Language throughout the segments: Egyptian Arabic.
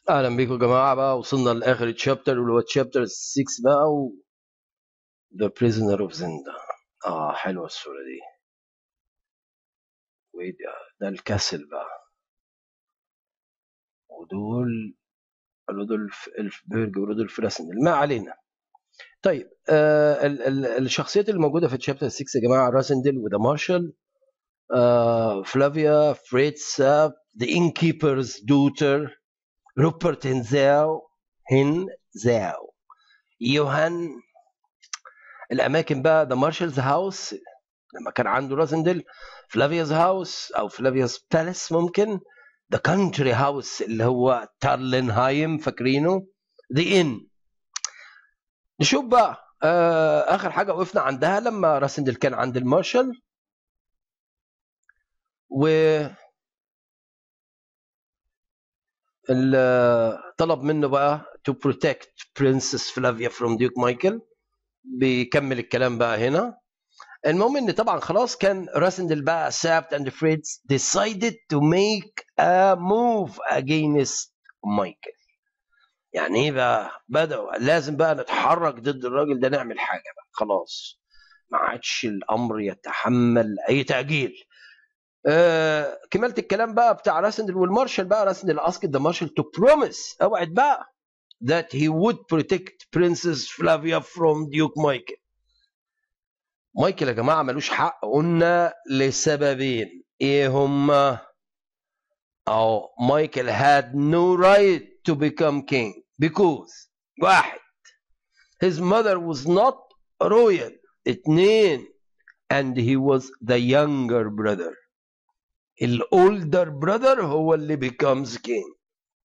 اهلا بيكم يا جماعه بقى وصلنا لاخر الشابتر واللي هو الشابتر 6 بقى و The Prisoner of Zinda اه حلوه الصوره دي وايه ده ده الكاسل بقى ودول رودولف الفبرج ورودولف راسندل ما علينا طيب آه ال ال الشخصيات اللي موجوده في الشابتر 6 يا جماعه راسندل وذا مارشال آه فلافيا فريد ساب ذا innkeeper's daughter روبرت هنزاو هنزاو يوهان الاماكن بقى ذا مارشالز هاوس لما كان عنده رازندل فلافيا's هاوس او فلافيا's بالاس ممكن ذا كانتري هاوس اللي هو تارلنهايم فاكرينه ذا ان نشوف بقى آه اخر حاجه وقفنا عندها لما راسندل كان عند المارشال و ال- طلب منه بقى to protect Princess Flavia from Duke Michael بيكمل الكلام بقى هنا المهم ان طبعا خلاص كان راسندل بقى سابت and فريدز decided to make a move against مايكل يعني ايه بقى بدأوا لازم بقى نتحرك ضد الراجل ده نعمل حاجة بقى خلاص ما عادش الامر يتحمل اي تأجيل آه كملت الكلام بقى بتاع راسندل والمارشال بقى راسندل اسكت ذا مارشال تو بروميس اوعد بقى that he would protect Princess Flavia from Duke Michael مايكل يا جماعة ملوش حق قلنا لسببين ايه هما او مايكل had no right to become king because واحد his mother was not royal اتنين and he was the younger brother الولدر brother هو اللي becomes king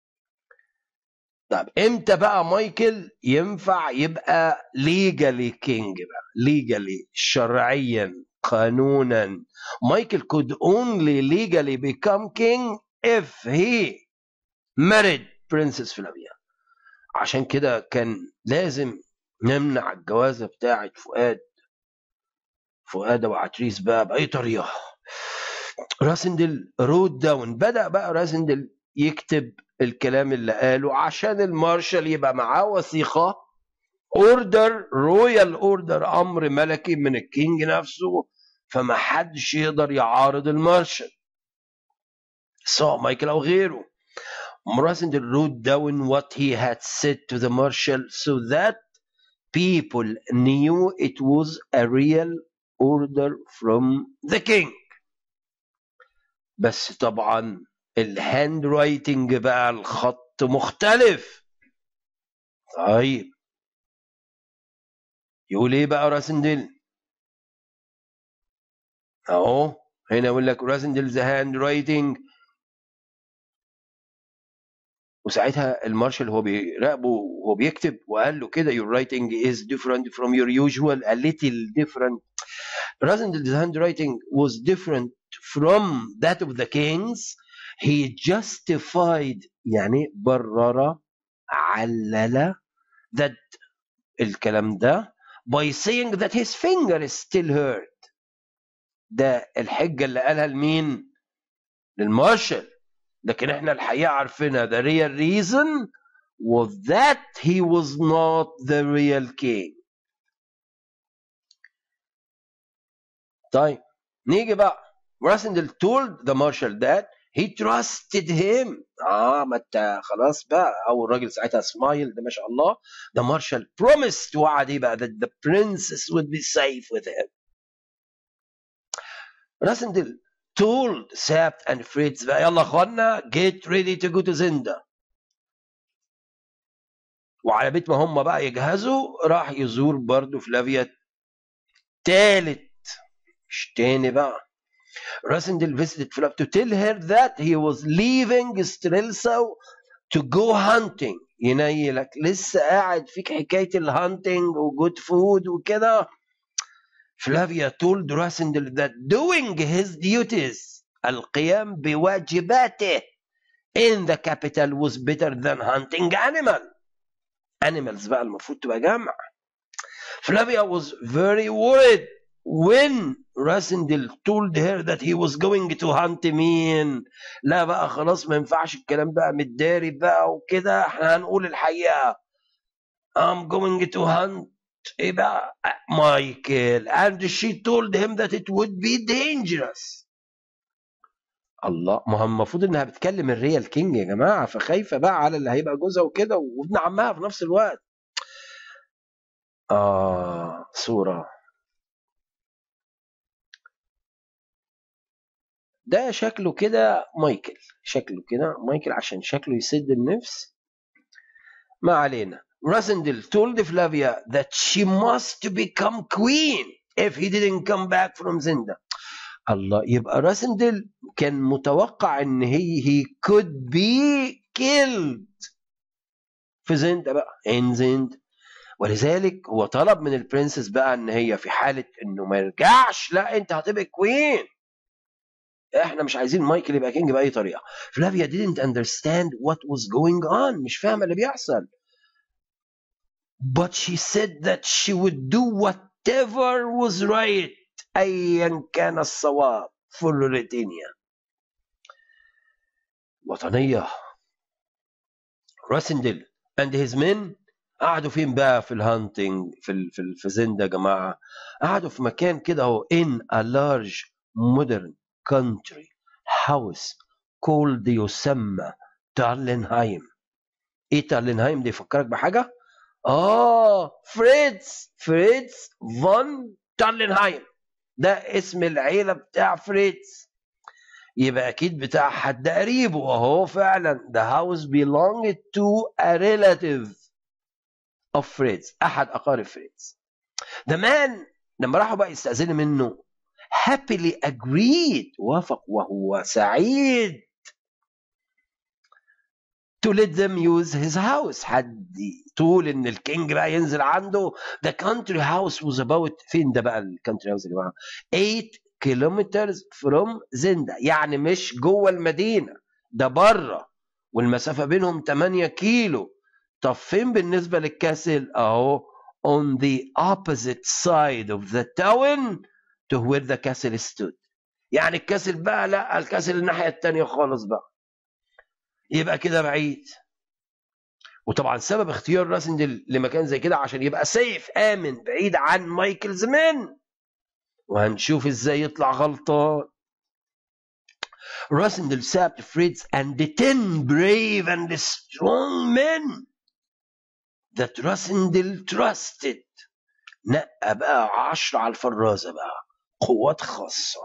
طب امتى بقى مايكل ينفع يبقى legally king بقى legally شرعيا قانونا مايكل could only legally become king if he married princess فلافيا عشان كده كان لازم نمنع الجوازه بتاعه فؤاد فؤاد وعتريس بقى باي طريقه راسندل رود داون بدا بقى راسندل يكتب الكلام اللي قاله عشان المارشال يبقى معاه وثيقه اوردر رويال اوردر امر ملكي من الكينج نفسه فما حدش يقدر يعارض المارشال سواء مايكل او غيره راسندل wrote down what he had said to the marshal so that people knew it was a real order from the king بس طبعا الهاند رايتنج بقى الخط مختلف طيب يقول ايه بقى راسندل اهو هنا يقول لك راسندل's هاند رايتنج وساعتها المارشال هو بيراقبه وهو بيكتب وقال له كده your writing is different from your usual a little different Rasendel's handwriting was different from that of the king's he justified يعني برر علل that الكلام ده by saying that his finger is still hurt ده الحجة اللي قالها لمين للمارشال لكن احنا الحقيقة عارفينها the real reason was that he was not the real king طيب نيجي بقى راسندل told the marshal that he trusted him اه ما انت خلاص بقى او الراجل ساعتها سمايل ده ما شاء الله the marshal promised وعد ايه بقى that the princess would be safe with him راسندل told Sapt and Fritz بقى يلا يا اخوانا get ready to go to Zinda وعلى بيت ما هم بقى يجهزوا راح يزور برضه فلافيا تالت مش تاني بقى Rasindel visited Flav to tell her that he was leaving Strelsa to go hunting ينيلك لسه قاعد فيك حكاية الهانتنج وجود فود وكده فلافيا told Rasindel that doing his duties القيام بواجباته in the capital was better than hunting animal animals بقى المفروض تبقى جمع فلافيا was very worried when راسندل told her that he was going to hunt مين لا بقى خلاص ما ينفعش الكلام بقى متداري بقى وكده احنا هنقول الحقيقة I'm going to hunt ايه بقى مايكل and she told him that it would be dangerous الله ما هو المفروض انها بتكلم الريال كينج يا جماعه فخايفه بقى على اللي هيبقى جوزها وكده وابن عمها في نفس الوقت اه صوره ده شكله كده مايكل شكله كده مايكل عشان شكله يسد النفس ما علينا راسندل told Flavia that she must become queen if he didn't come back from Zinda الله يبقى راسندل كان متوقع ان هي he could be killed في زند بقى ان زند ولذلك هو طلب من البرنسس بقى ان هي في حاله انه ما يرجعش لا انت هتبقى كوين احنا مش عايزين مايكل يبقى كينج باي طريقه فلافيا didn't understand what was going on مش فاهمه اللي بيحصل but she said that she would do whatever was right ايا كان الصواب for لوريتينيا وطنيه راسندل and his men قعدوا فين بقى في الهانتنج في ال في, ال في زندا يا جماعه قعدوا في مكان كده اهو in a large modern country house called يسمى تارلنهايم ايه تارلنهايم دي يفكرك بحاجه اه فريدز فريدز فون تارلنهايم ده اسم العيله بتاع فريدز يبقى اكيد بتاع حد قريبه اهو فعلا the house belonged to a relative of فريدز احد اقارب فريدز the man لما راحوا بقى يستأذنوا منه happily agreed وافق وهو سعيد to let them use his house حد طول ان الكينج بقى ينزل عنده the country house was about فين ده بقى الكانتري هاوس يا جماعه 8 kilometers from زندا يعني مش جوه المدينه ده بره والمسافه بينهم 8 كيلو طب فين بالنسبه للكاسل اهو on the opposite side of the town to where the castle stood يعني الكاسل بقى لا الكاسل الناحيه الثانيه خالص بقى يبقى كده بعيد وطبعا سبب اختيار راسندل لمكان زي كده عشان يبقى سيف امن بعيد عن مايكل زمان وهنشوف ازاي يطلع غلطان راسندل سابت فريدز and the ten brave and strong men that راسندل trusted نقى بقى عشرة على الفرازة بقى قوات خاصة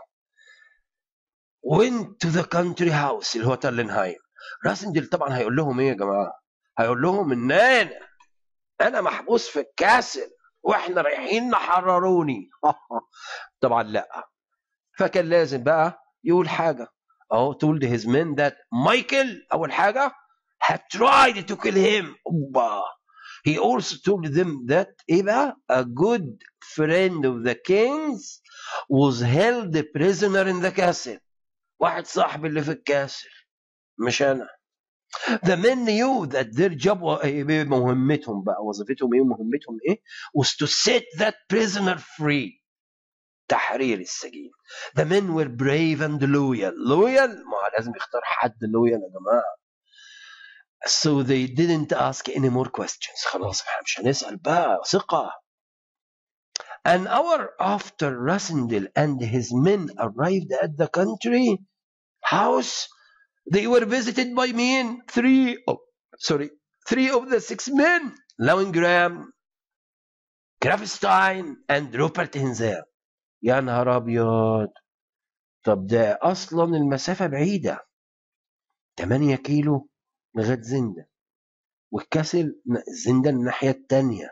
went to the country house اللي هو تارلنهايم راسندل طبعا هيقول لهم ايه يا جماعه هيقول لهم ان انا انا محبوس في الكاسل واحنا رايحين نحرروني طبعا لا فكان لازم بقى يقول حاجه اهو told his men that مايكل اول حاجه had tried to kill him اوبا he also told them that ايه بقى a good friend of the kings was held prisoner in the castle واحد صاحبي اللي في الكاسل مش انا The men knew that their job مهمتهم بقى وظيفتهم ايه ومهمتهم ايه was to set that prisoner free تحرير السجين The men were brave and loyal loyal ما لازم يختار حد loyal يا جماعة So they didn't ask any more questions خلاص احنا مش هنسأل بقى ثقة An hour after Rasindel and his men arrived at the country house they were visited by men three of sorry three of the six men Lauengram Grafstein and Rupert Hinzel يا نهار ابيض طب ده اصلا المسافه بعيده 8 كيلو لغايه زنده والكسل زنده الناحيه التانية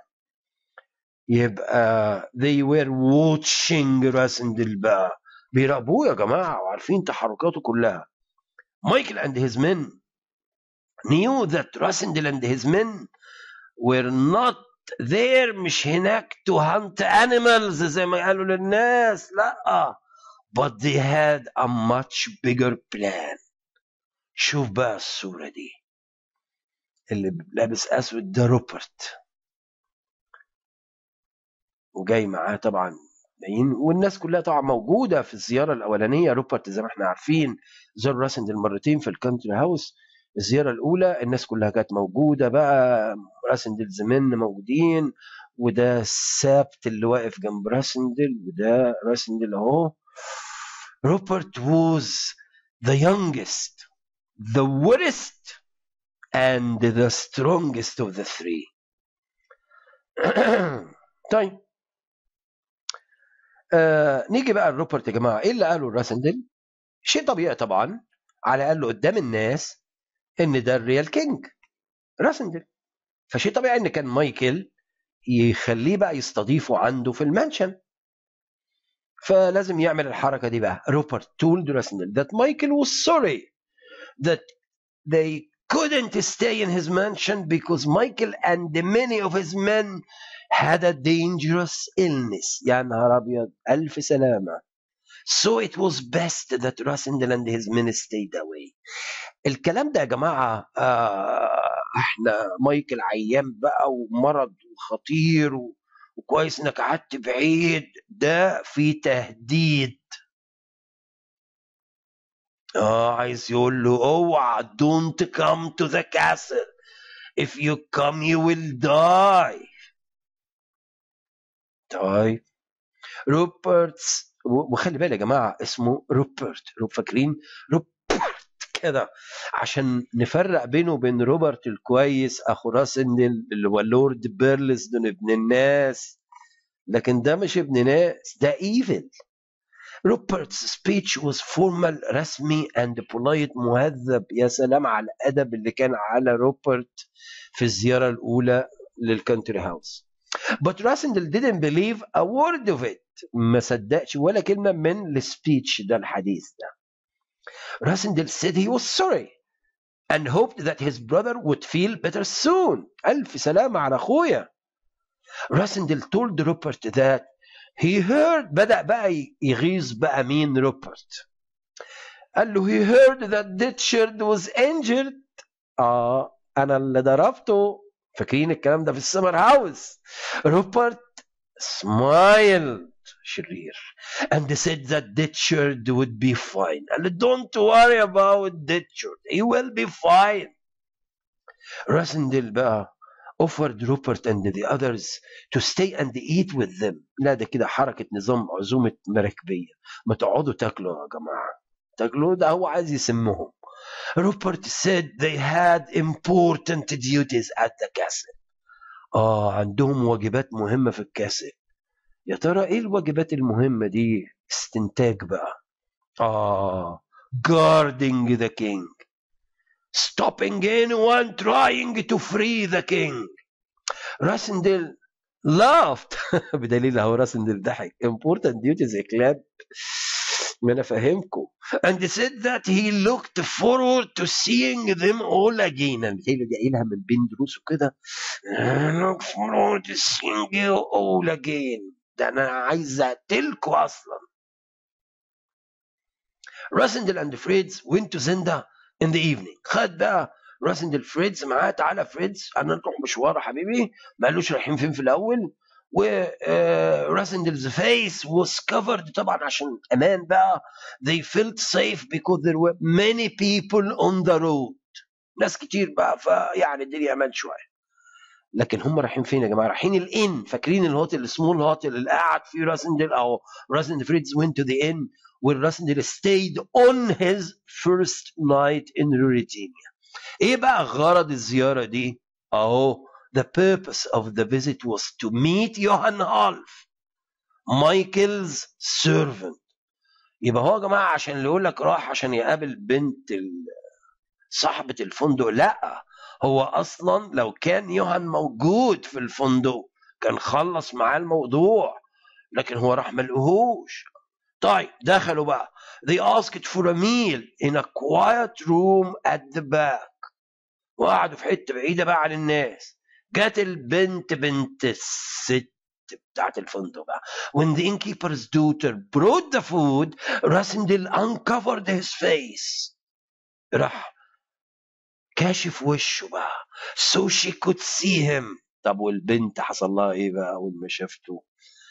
يبقى they were watching راسندل بقى بيراقبوه يا جماعه وعارفين تحركاته كلها Michael and his men knew that Rasindel and his men were not there مش هناك to hunt animals زي ما قالوا للناس لا but they had a much bigger plan شوف بقى الصورة دي اللي لابس أسود ده روبرت وجاي معاه طبعا والناس كلها طبعا موجوده في الزياره الاولانيه روبرت زي ما احنا عارفين زار راسندل مرتين في الكونتري هاوس الزياره الاولى الناس كلها كانت موجوده بقى راسندل زمان موجودين وده السابت اللي واقف جنب راسندل وده راسندل اهو روبرت was the youngest the worst and the strongest of the three طيب آه نيجي بقى لروبرت يا جماعه ايه اللي قاله الراسندل شيء طبيعي طبعا على الاقل قدام الناس ان ده الريال كينج راسندل فشيء طبيعي ان كان مايكل يخليه بقى يستضيفه عنده في المانشن فلازم يعمل الحركه دي بقى روبرت told راسندل that Michael was sorry that they couldn't stay in his mansion because Michael and many of his men had a dangerous illness يا نهار ابيض الف سلامه so it was best that Rassendel and his men stayed away الكلام ده يا جماعه آه احنا مايكل عيان بقى ومرض وخطير و... وكويس انك قعدت بعيد ده في تهديد اه عايز يقول له اوعى don't come to the castle if you come you will die طيب روبرتس وخلي بالك يا جماعه اسمه روبرت فاكرين روبرت كده عشان نفرق بينه وبين روبرت الكويس اخو راسندل اللي هو لورد بيرلسدون ابن الناس لكن ده مش ابن ناس ده ايفل روبرت's speech was formal رسمي and polite مهذب يا سلام على الادب اللي كان على روبرت في الزياره الاولى للكونتري هاوس but Rassendel didn't believe a word of it ما صدقش ولا كلمه من السبيتش ده الحديث ده Rassendel said he was sorry and hoped that his brother would feel better soon ألف سلامة على أخويا Rassendel told Rupert that he heard بدأ بقى يغيظ بقى مين روبرت قال له he heard that Ditchard was injured اه انا اللي ضربته فاكرين الكلام ده في السمر هاوس روبرت smiled شرير and said that Ditchard would be fine قال له don't worry about Ditchard he will be fine راسندل بقى offered Rupert and the others to stay and eat with them لا ده كده حركة نظام عزومة مراكبية ما تقعدوا تاكلوا يا جماعة تاكلوا ده هو عايز يسمهم Rupert said they had important duties at the castle آه عندهم واجبات مهمة في الكاسل يا ترى إيه الواجبات المهمة دي استنتاج بقى آه guarding the king stopping anyone trying to free the king راسندل laughed بدليل اهو راسندل ضحك important duties يا كلاب ما انا فاهمكم and said that he looked forward to seeing them all again انا بتهيألي دي قايلها من بين دروسه كده look forward to seeing you all again ده انا عايز اقتلكوا اصلا راسندل and فريدز went to Zenda in the evening خد بقى راسندل فريدز معاه تعالى فريدز انا نروح مشوار يا حبيبي ما قالوش رايحين فين في الاول وراسندل's face was covered طبعا عشان امان بقى they felt safe because there were many people on the road ناس كتير بقى فيعني الدنيا امان شويه لكن هم رايحين فين يا جماعه رايحين الان فاكرين الهوتل السمول هوتل اللي قاعد فيه راسندل او راسندل فريدز went to the inn where Rassendil stayed on his first night in Ruritania ايه بقى غرض الزياره دي اهو the purpose of the visit was to meet Johann Half Michael's servant يبقى هو يا جماعه عشان اللي يقول لك راح عشان يقابل بنت صاحبه الفندق لا هو اصلا لو كان يوهان موجود في الفندق كان خلص معاه الموضوع لكن هو راح ملقوهوش طيب دخلوا بقى they asked for a meal in a quiet room at the back وقعدوا في حته بعيده بقى عن الناس جت البنت بنت الست بتاعت الفندق بقى when the innkeeper's daughter brought the food Rasindel uncovered his face راح كاشف وشه بقى so she could see him طب والبنت حصل لها ايه بقى اول ما شافته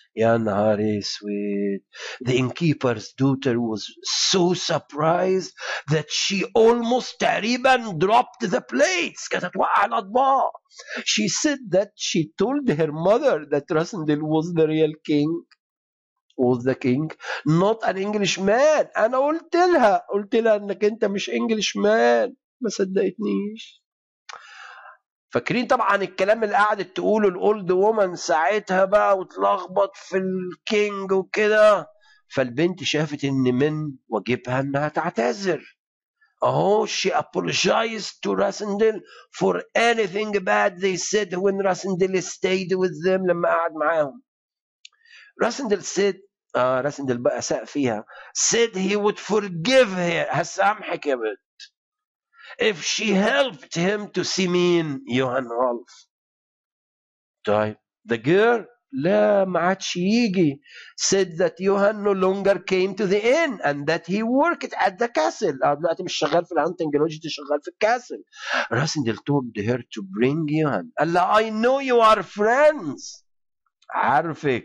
يا نهار اسود The innkeeper's daughter was so surprised that she almost تقريبا dropped the plates كانت هتوقع الأطباق She said that she told her mother that Rasendil was the real king was the king not an Englishman أنا قلت لها قلت لها إنك أنت مش Englishman ما صدقتنيش فاكرين طبعا الكلام اللي قعدت تقوله الاولد وومن ساعتها بقى وتلخبط في الكينج وكده فالبنت شافت ان من واجبها انها تعتذر اهو she apologized to Rasendil for anything bad they said when Rasendil stayed with them لما قعد معاهم Rasendil said آه راسندل بقى ساق فيها said he would forgive her هسامحك يا بنت if she helped him to see مين يوهان هولف طيب the girl لا ما عادش يجي said that Johan no longer came to the inn and that he worked at the castle اه دلوقتي مش شغال في الهانتنج لوج شغال في الكاسل راسندل told her to bring Johan قال لها I know you are friends عارفك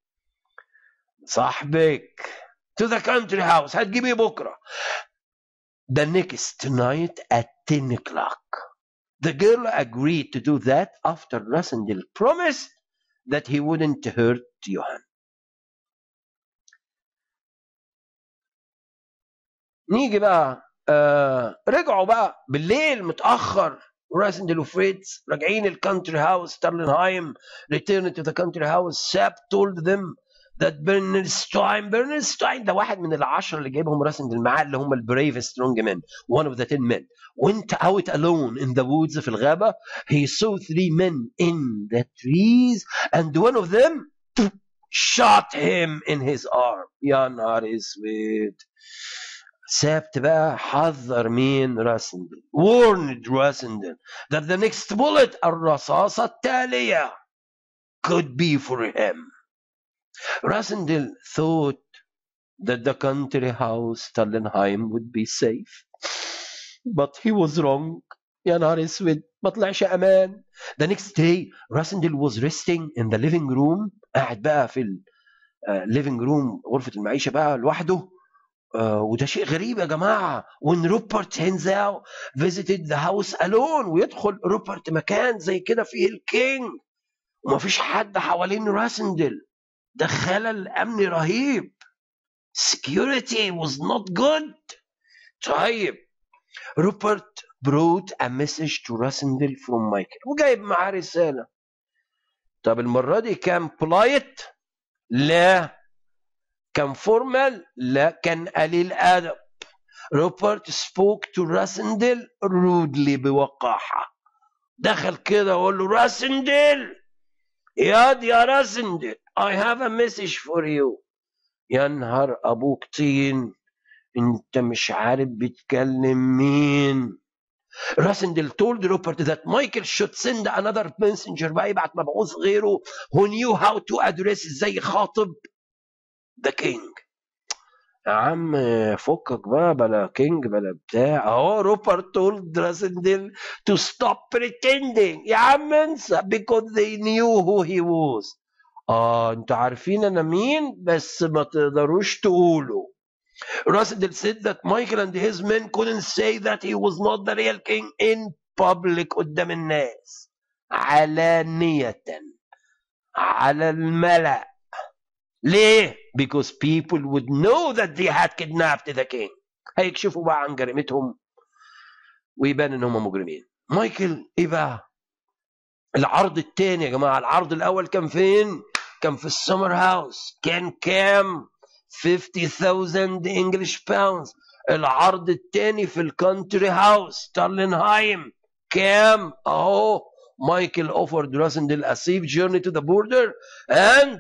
صاحبك to the country house هتجيبيه بكره the next night at 10 o'clock. The girl agreed to do that after Rasendil promised that he wouldn't hurt Johan. نيجي بقى آه رجعوا بقى بالليل متأخر راسندل وفريتز راجعين الكانتري هاوس ستارلنهايم return to the country house Sap told them that Bernstein Bernstein ده واحد من العشرة اللي جايبهم راسندل معاه اللي هم البريف سترونج men one of the ten men went out alone in the woods في الغابة he saw three men in the trees and one of them shot him in his arm يا نهار اسود سابت بقى حذر مين راسندل warned راسندل that the next bullet الرصاصة التالية could be for him Rasendil thought that the country house Stallenheim would be safe. But he was wrong. يا نهار اسود ما طلعش امان. The next day Rasendil was resting in the living room قاعد بقى في الليفنج روم غرفة المعيشة بقى لوحده Uh, وده شيء غريب يا جماعة when Rupert Henshaw visited the house alone ويدخل روبرت مكان زي كده فيه الكينج ومفيش حد حوالين راسندل ده خلل امني رهيب security was not good طيب روبرت brought a message to Rasendil from Michael وجايب معاه رسالة طب المرة دي كان polite لا كان formal لا كان قليل أدب روبرت spoke to Rasendil rudely بوقاحة دخل كده وقال له راسندل ياد يا راسندل I have a message for you يا نهار ابوك طين انت مش عارف بتكلم مين راسندل told روبرت that Michael should send another messenger بقى يبعت مبعوث غيره who knew how to address ازاي خاطب the king يا عم فكك بقى بلا كينج بلا بتاع اهو روبرت told راسندل to stop pretending يا عم انسى because they knew who he was اه انتوا عارفين انا مين بس ما تقدروش تقولوا Russell said that Michael and his men couldn't say that he was not the real king in public قدام الناس علانية على الملأ ليه؟ Because people would know that they had kidnapped the king هيكشفوا بقى عن جريمتهم ويبان ان هم مجرمين مايكل ايه بقى؟ العرض الثاني يا جماعه العرض الاول كان فين؟ كان في السمر هاوس كان كام 50,000 انجلش باوندز العرض الثاني في الكونتري هاوس تارلنهايم كام اهو مايكل اوفرد راسندل a safe journey to the border and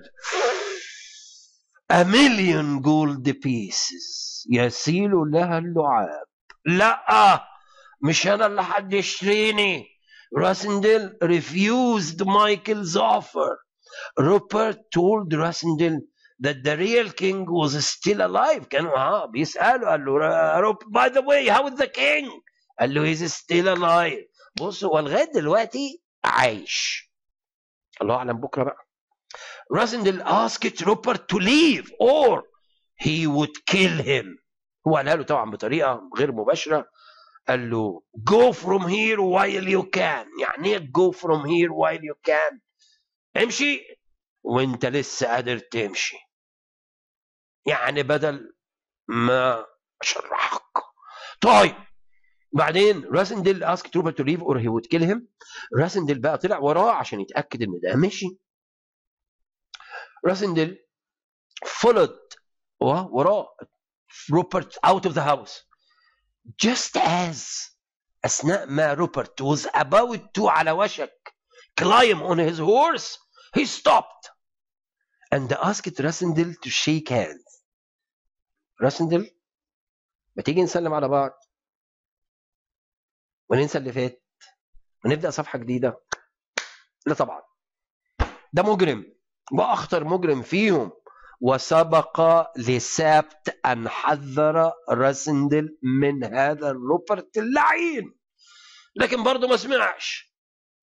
a million gold pieces يسيل لها اللعاب لا مش انا اللي حد يشتريني راسندل refused Michael's offer Rupert told Rasindel that the real king was still alive كانوا اه بيسألوا قال له روب by the way how is the king قال له he's still alive بص هو لغايه دلوقتي عايش الله اعلم بكره بقى راسندل asked روبرت to leave or he would kill him هو قالها له طبعا بطريقه غير مباشره قال له go from here while you can يعني ايه go from here while you can امشي وانت لسه قادر تمشي يعني بدل ما اشرحك طيب بعدين راسندل اسك تروبر تو ليف اور هي وود كيل هيم راسندل بقى طلع وراه عشان يتاكد ان ده مشي راسندل فولد وراه روبرت اوت اوف ذا هاوس just as اثناء ما روبرت was about to على وشك climb on his horse he stopped and asked راسندل to shake hands راسندل ما تيجي نسلم على بعض وننسى اللي فات ونبدا صفحه جديده لا طبعا ده مجرم واخطر مجرم فيهم وسبق لسابت ان حذر راسندل من هذا الروبرت اللعين لكن برضه ما سمعش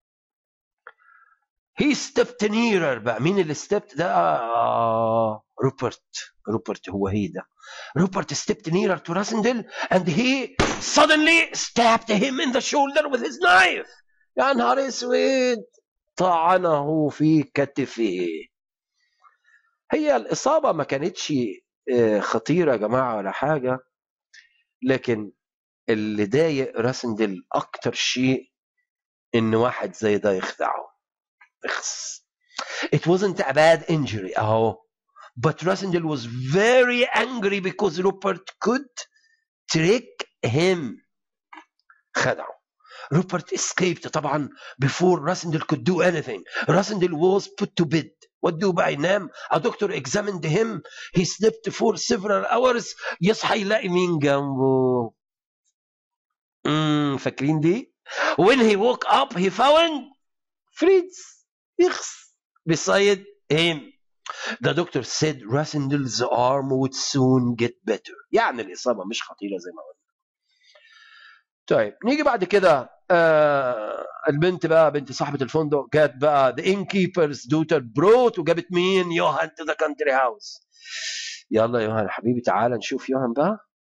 هي ستيبت نيرر بقى مين اللي ستيبت ده آه روبرت روبرت هو هي ده روبرت stepped nearer to Rasendel and he suddenly stabbed him in the shoulder with his knife يا نهار اسود طعنه في كتفه هي الإصابة ما كانتش خطيرة يا جماعة ولا حاجة لكن اللي ضايق راسندل أكتر شيء إن واحد زي ده يخدعه اخس It wasn't a bad injury أهو But Rasindel was very angry because Rupert could trick him. خدعه. Rupert escaped طبعا before Rasindel could do anything. Rasindel was put to bed. ودوه بقى ينام. A doctor examined him. He slept for several hours. يصحى يلاقي مين جنبه. امم فاكرين دي؟ When he woke up he found Fritz يخس beside him. The doctor said Rasendel's arm would soon get better. يعني الإصابة مش خطيرة زي ما قلنا. طيب نيجي بعد كده آه البنت بقى بنت صاحبة الفندق جت بقى the innkeeper's daughter brought وجابت مين؟ يوهان to the country house. يلا يوهان حبيبي تعالى نشوف يوهان بقى.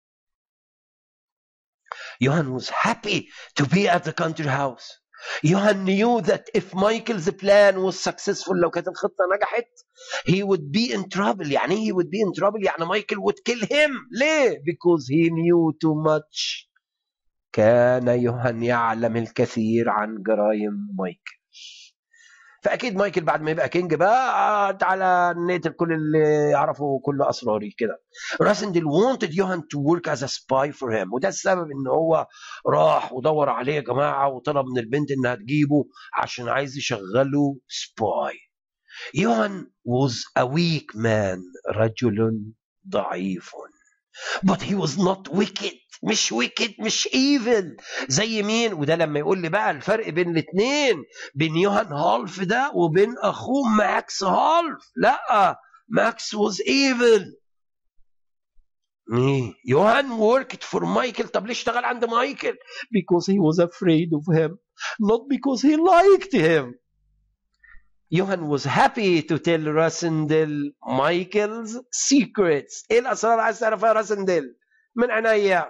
يوهان was happy to be at the country house. يوهان knew that if Michael's plan was successful لو كانت الخطة نجحت he would be in trouble يعني he would be in trouble يعني مايكل would kill him ليه؟ because he knew too much كان يوهان يعلم الكثير عن جرائم مايكل فاكيد مايكل بعد ما يبقى كينج بقى تعالى نقتل كل اللي يعرفوا كل اسراري كده راسندل wanted يوهان to work as a spy for him وده السبب ان هو راح ودور عليه يا جماعه وطلب من البنت انها تجيبه عشان عايز يشغله سباي يوهان was a weak man رجل ضعيف but he was not wicked مش wicked مش evil زي مين وده لما يقول لي بقى الفرق بين الاثنين بين يوهان هالف ده وبين اخوه ماكس هالف لا ماكس was evil ايه يوهان worked for مايكل طب ليه اشتغل عند مايكل because he was afraid of him not because he liked him يوهان was happy to tell راسندل مايكل's secrets ايه الاسرار اللي عايز تعرفها يا راسندل من عينيا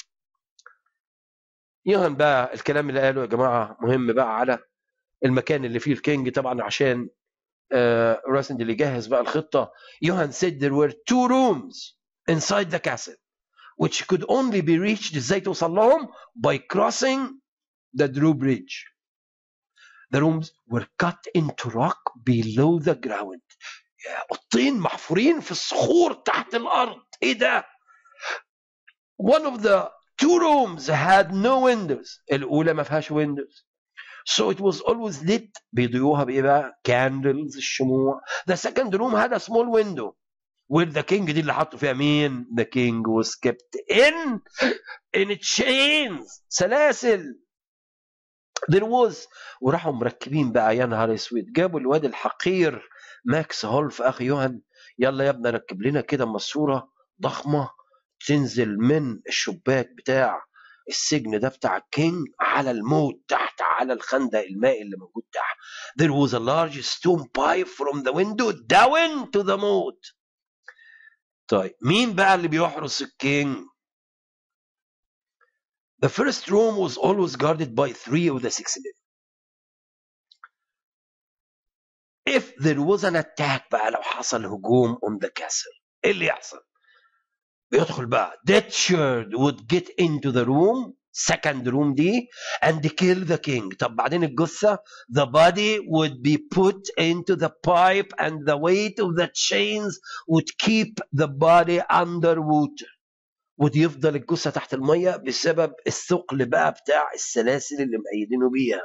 يوهان بقى الكلام اللي قاله يا جماعه مهم بقى على المكان اللي فيه الكينج طبعا عشان آه راسندل يجهز بقى الخطه يوهان said there were two rooms inside the castle which could only be reached ازاي توصل لهم by crossing the drawbridge The rooms were cut into rock below the ground. اوضتين محفورين في الصخور تحت الارض. ايه ده؟ One of the two rooms had no windows. الاولى ما فيهاش windows. So it was always lit بيضيوها بايه بقى؟ candles الشموع. The second room had a small window. where the king دي اللي حطوا فيها مين؟ The king was kept in in chains سلاسل there was وراحوا مركبين بقى يا نهار اسود جابوا الواد الحقير ماكس هولف اخي يوهان يلا يا ابني ركب لنا كده ماسوره ضخمه تنزل من الشباك بتاع السجن ده بتاع الكينج على الموت تحت على الخندق المائي اللي موجود تحت there was a large stone pipe from the window down to the moat طيب مين بقى اللي بيحرس الكينج The first room was always guarded by three of the six men. If there was an attack بقى لو حصل هجوم on the castle ايه اللي يحصل؟ بيدخل بقى Ditchard would get into the room second room دي and kill the king طب بعدين الجثة the body would be put into the pipe and the weight of the chains would keep the body under water ويفضل الجثة تحت المية بسبب الثقل بقى بتاع السلاسل اللي مأيدينه بيها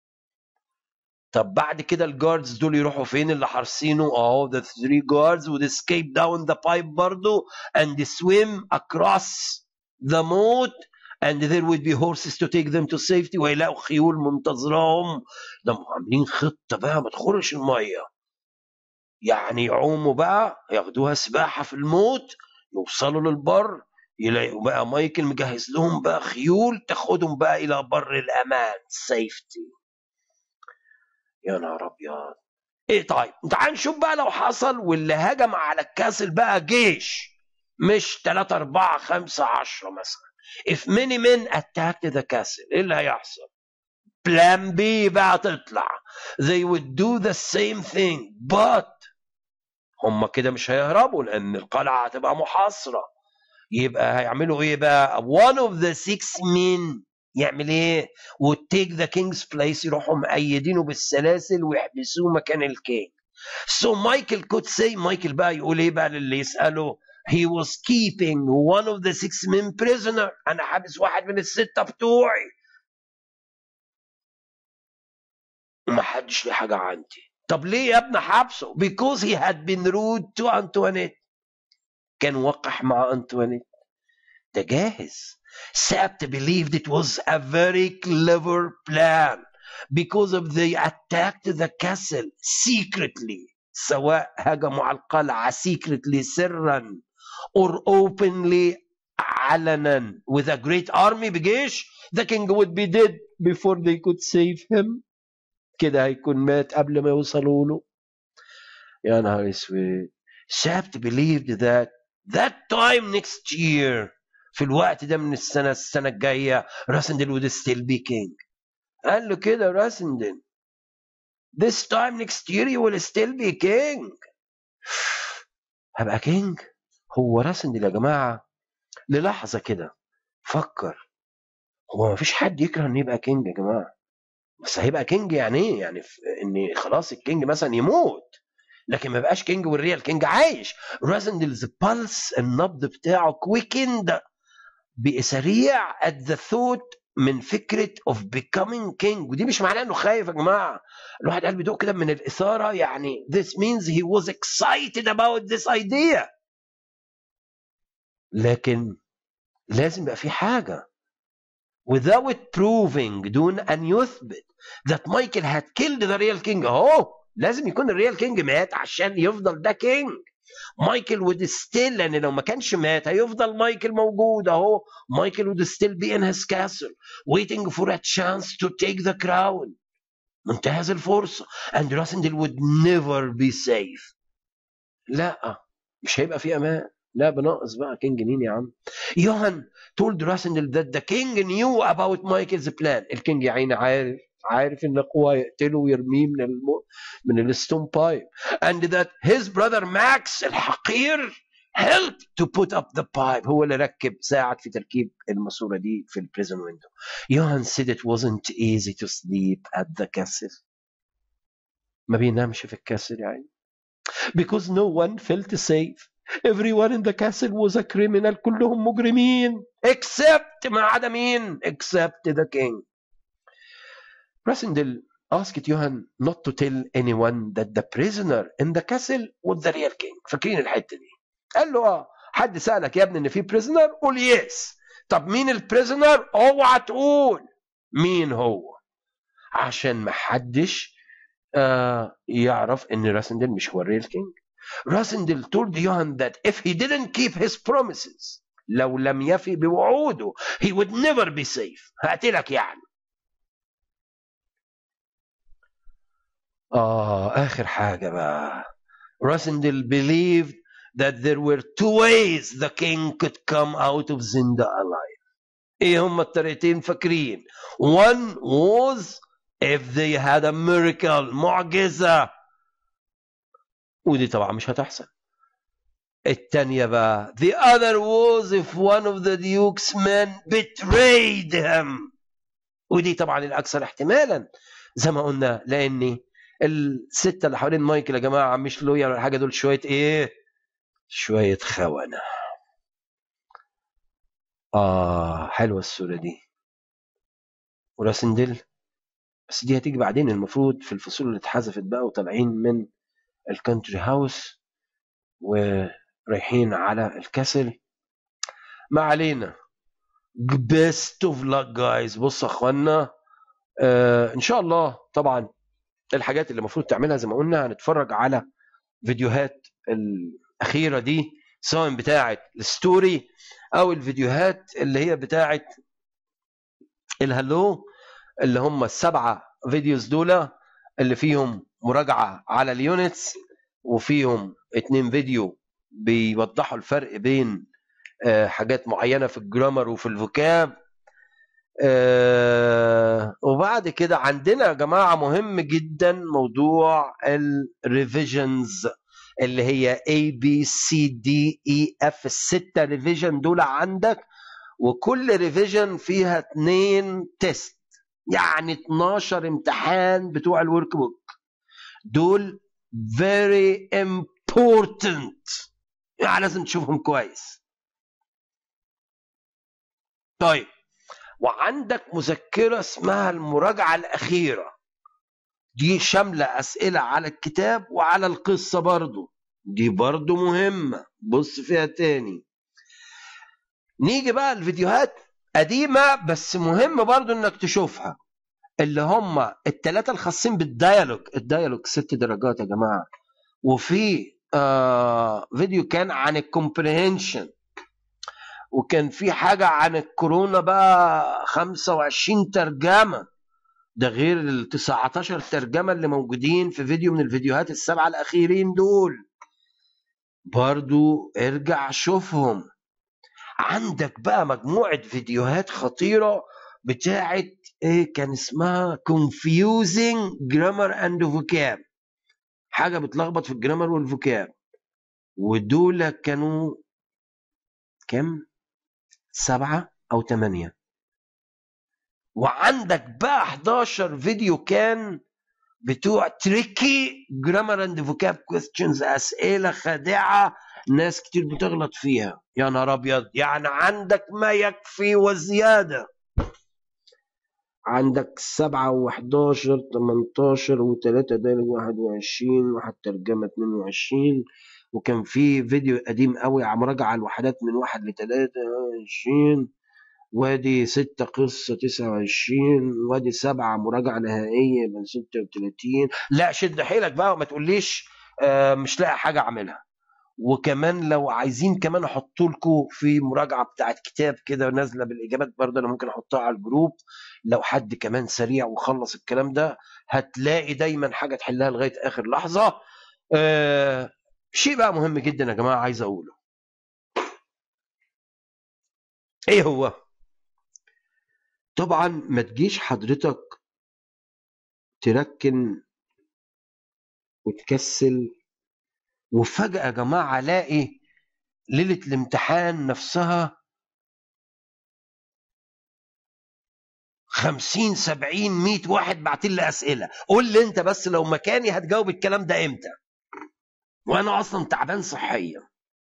طب بعد كده الجاردز دول يروحوا فين اللي حارسينه اهو the three guards would escape down the pipe برضه and swim across the moat and there would be horses to take them to safety ويلاقوا خيول منتظراهم ده عاملين خطه بقى ما تخرش الميه يعني يعوموا بقى ياخدوها سباحه في الموت يوصلوا للبر يلاقوا بقى مايكل مجهز لهم بقى خيول تاخدهم بقى الى بر الامان سيفتي يا نهار ابيض ايه طيب تعال نشوف بقى لو حصل واللي هجم على الكاسل بقى جيش مش 3 4 5 10 مثلا if many men attacked the castle ايه اللي هيحصل بلان بي بقى تطلع they would do the same thing but هم كده مش هيهربوا لان القلعه هتبقى محاصره يبقى هيعملوا ايه بقى one of the six men يعمل ايه would take the king's place يروحوا مأيدينه بالسلاسل ويحبسوه مكان الكينج so Michael could say مايكل بقى يقول ايه بقى للي يسأله he was keeping one of the six men prisoner انا حابس واحد من الستة بتوعي ما حدش ليه حاجة عندي طب ليه يا ابني حبسه because he had been rude to Antoinette كان وقح مع أنطوانيت ده جاهز Sabt believed it was a very clever plan because of they attacked the castle secretly سواء هجموا على القلعة secretly سرا or openly علنا with a great army بجيش the king would be dead before they could save him كده هيكون مات قبل ما يوصلوا له يا نهار اسود Sabt believed that that time next year في الوقت ده من السنة السنة الجاية راسندل would still be king قال له كده راسندل this time next year you will still be king هبقى كينج هو راسندل يا جماعة للحظة كده فكر هو ما فيش حد يكره انه يبقى كينج يا جماعة بس هيبقى كينج يعني ايه يعني ان خلاص الكينج مثلا يموت لكن ما بقاش كينج والريال كينج عايش راسندلز بالس النبض بتاعه كويكند بسريع at the thought من فكره of becoming king ودي مش معناه انه خايف يا جماعه الواحد قلبه يدق كده من الاثاره يعني this means he was excited about this idea لكن لازم يبقى في حاجه without proving دون ان يثبت that مايكل had killed the real king اهو لازم يكون الريال كينج مات عشان يفضل ده كينج مايكل وود ستيل لان لو ما كانش مات هيفضل مايكل موجود اهو مايكل وود ستيل بي ان هيز كاسل waiting for a chance to take the crown منتهز الفرصه and راسندل would never be safe لا مش هيبقى في امان لا بناقص بقى كينج مين يا عم يوهان told راسندل that the king knew about Michael's plan الكينج يا عيني عارف عارف ان قوة يقتله ويرميه من الم... من الستون بايب and that his brother Max الحقير helped to put up the pipe هو اللي ركب ساعد في تركيب الماسورة دي في البريزن ويندو يوهان said it wasn't easy to sleep at the castle ما بينامش في الكاسل يعني because no one felt safe everyone in the castle was a criminal كلهم مجرمين except ما عدا مين except the king Rasindel asked Johan not to tell anyone that the prisoner in the castle was the real king فاكرين الحته دي قال له اه حد سالك يا ابني ان في بريزنر قول يس طب مين البريزنر اوعى تقول مين هو عشان ما حدش آه يعرف ان راسندل مش هو الريل كينج راسندل told Johan that if he didn't keep his promises لو لم يفي بوعوده he would never be safe هقتلك يعني آه آخر حاجة بقى Rosendil believed that there were two ways the king could come out of Zinda alive. ايه هم الطريقتين فاكرين one was if they had a miracle معجزة ودي طبعا مش هتحصل التانية بقى the other was if one of the duke's men betrayed him ودي طبعا الأكثر احتمالا زي ما قلنا لأن الستة اللي حوالين مايكل يا جماعة مش لويا ولا حاجة دول شوية إيه شوية خونة آه حلوة الصورة دي وراسندل بس دي هتيجي بعدين المفروض في الفصول اللي اتحذفت بقى وطالعين من الكونتري هاوس ورايحين على الكاسل ما علينا بيست اوف لاك جايز بصوا يا اخوانا آه ان شاء الله طبعا الحاجات اللي المفروض تعملها زي ما قلنا هنتفرج على فيديوهات الاخيره دي سواء بتاعه الستوري او الفيديوهات اللي هي بتاعه الهلو اللي هم السبعه فيديوز دول اللي فيهم مراجعه على اليونتس وفيهم اتنين فيديو بيوضحوا الفرق بين آه، حاجات معينه في الجرامر وفي الفوكاب آه، وبعد كده عندنا يا جماعه مهم جدا موضوع الريفيجنز اللي هي A B C D E F الستة ريفيجن دول عندك وكل ريفيجن فيها اتنين تيست يعني 12 امتحان بتوع الورك بوك دول very important يعني لازم تشوفهم كويس طيب وعندك مذكرة اسمها المراجعة الأخيرة دي شاملة أسئلة على الكتاب وعلى القصة برضو دي برضو مهمة بص فيها تاني نيجي بقى الفيديوهات قديمة بس مهم برضو انك تشوفها اللي هم التلاتة الخاصين بالديالوج الديالوج ست درجات يا جماعة وفي آه فيديو كان عن الكومبريهنشن وكان في حاجة عن الكورونا بقى 25 ترجمة ده غير ال 19 ترجمة اللي موجودين في فيديو من الفيديوهات السبعة الأخيرين دول برضو ارجع شوفهم عندك بقى مجموعة فيديوهات خطيرة بتاعت ايه كان اسمها confusing grammar and vocab حاجة بتلخبط في الجرامر والفوكاب ودول كانوا كم سبعة أو ثمانية وعندك بقى 11 فيديو كان بتوع تريكي جرامر اند فوكاب كويستشنز اسئله خادعه ناس كتير بتغلط فيها يا نهار ابيض يعني عندك ما يكفي وزياده عندك سبعة وحداشر تمنتاشر وتلاتة دايلج واحد وعشرين واحد ترجمة اتنين وعشرين وكان في فيديو قديم قوي عم راجع الوحدات من واحد لتلاتة وعشرين وادي ستة قصة تسعة وعشرين وادي سبعة مراجعة نهائية من ستة وتلاتين لا شد حيلك بقى وما تقوليش آه مش لاقي حاجة أعملها وكمان لو عايزين كمان احط لكم في مراجعه بتاعت كتاب كده نازله بالاجابات برضه انا ممكن احطها على الجروب لو حد كمان سريع وخلص الكلام ده هتلاقي دايما حاجه تحلها لغايه اخر لحظه آه شيء بقى مهم جدا يا جماعه عايز اقوله ايه هو طبعا ما تجيش حضرتك تركن وتكسل وفجأة يا جماعة الاقي ليلة الامتحان نفسها خمسين سبعين مية واحد بعتين لي أسئلة قول لي أنت بس لو مكاني هتجاوب الكلام ده إمتى وأنا أصلا تعبان صحيا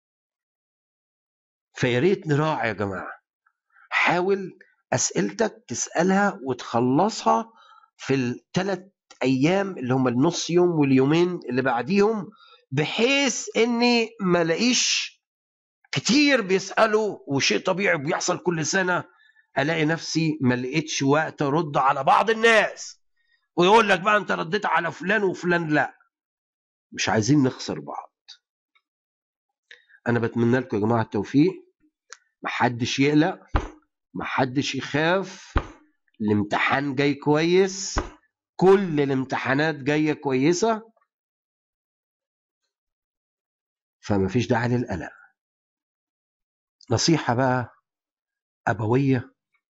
فيا ريت نراعي يا جماعة حاول أسئلتك تسألها وتخلصها في الثلاث أيام اللي هم النص يوم واليومين اللي بعديهم بحيث إني ما لاقيش كتير بيسألوا وشيء طبيعي بيحصل كل سنة ألاقي نفسي ما لقيتش وقت أرد على بعض الناس ويقول لك بقى أنت رديت على فلان وفلان لا مش عايزين نخسر بعض أنا بتمنى لكم يا جماعة التوفيق محدش يقلق محدش يخاف الامتحان جاي كويس كل الامتحانات جايه كويسه فما فيش داعي للقلق نصيحه بقى ابويه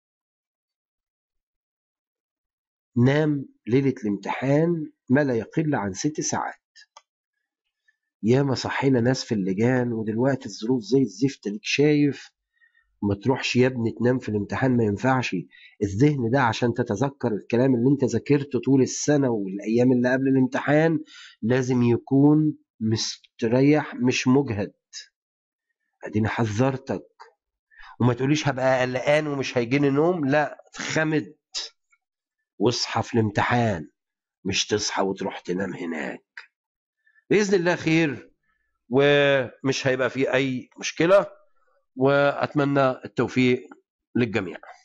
نام ليله الامتحان ما لا يقل عن ست ساعات ياما صحينا ناس في اللجان ودلوقتي الظروف زي الزفت اديك شايف ما تروحش يا ابني تنام في الامتحان ما ينفعش الذهن ده عشان تتذكر الكلام اللي انت ذاكرته طول السنة والايام اللي قبل الامتحان لازم يكون مستريح مش مجهد اديني حذرتك وما تقوليش هبقى قلقان ومش هيجيني نوم لا اتخمد واصحى في الامتحان مش تصحى وتروح تنام هناك باذن الله خير ومش هيبقى في اي مشكله واتمنى التوفيق للجميع